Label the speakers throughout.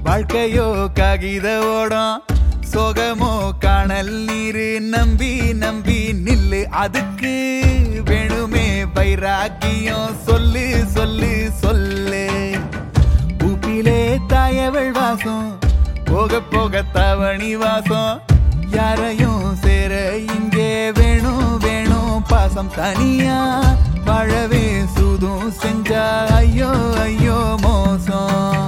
Speaker 1: வாழ்க்கையோ காகித ஓடம் சோகமோ காணல் நீரு நம்பி நம்பி நில்லு அதுக்கு வேணுமே வைராக்கியம் சொல்லு சொல்லு சொல்லு உப்பிலே தாயவள் வாசம் போக போக தவணி வாசம் யாரையும் சேர இங்கே வேணும் வேணும் பாசம் தனியா வாழவே சூதும் செஞ்சா ஐயோ ஐயோ மோசம்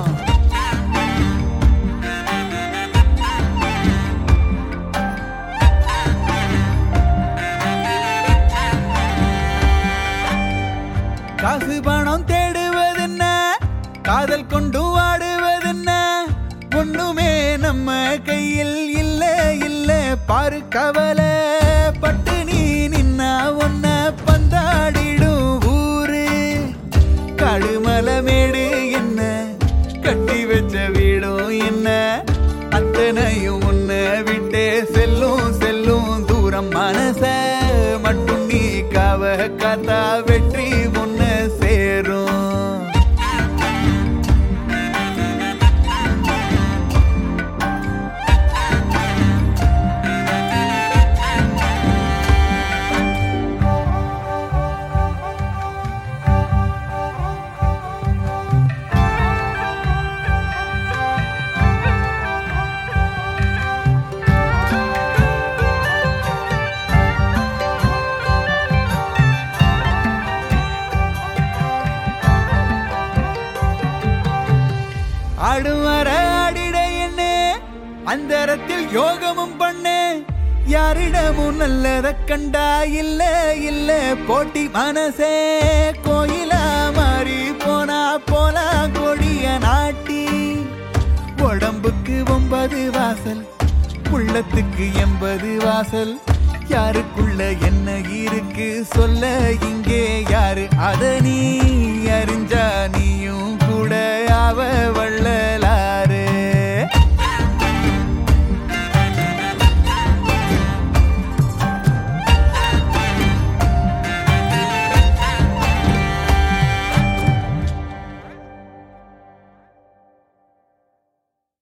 Speaker 1: காசு பணம் தேடுவதென்ன காதல் கொண்டு வாடுவதென்ன ஒண்ணுமே நம்ம கையில் இல்ல இல்ல பாரு கவலை பட்டு நீ நின்னா ஒன்ன பந்தாடிடும் ஊரு கடுமலமேடு என்ன கட்டி வச்ச வீடும் என்ன அத்தனையும் உன்னை விட்டே செல்லும் செல்லும் தூரம் மனச மட்டும் நீ காவ காத்தா வெற்றி முன்ன சேரும் ஆடும் வர ஆடிட என்ன அந்தரத்தில் யோகமும் பண்ணு யாரிடமும் நல்லத கண்டா இல்ல இல்ல போட்டி மனசே கோயிலா மாறி போனா போலா கொடிய நாட்டி உடம்புக்கு ஒன்பது வாசல் உள்ளத்துக்கு எண்பது வாசல் யாருக்குள்ள என்ன இருக்கு சொல்ல இங்கே யாரு அத நீ அறிஞ்சா நீயும் கூட அவ வள்ளல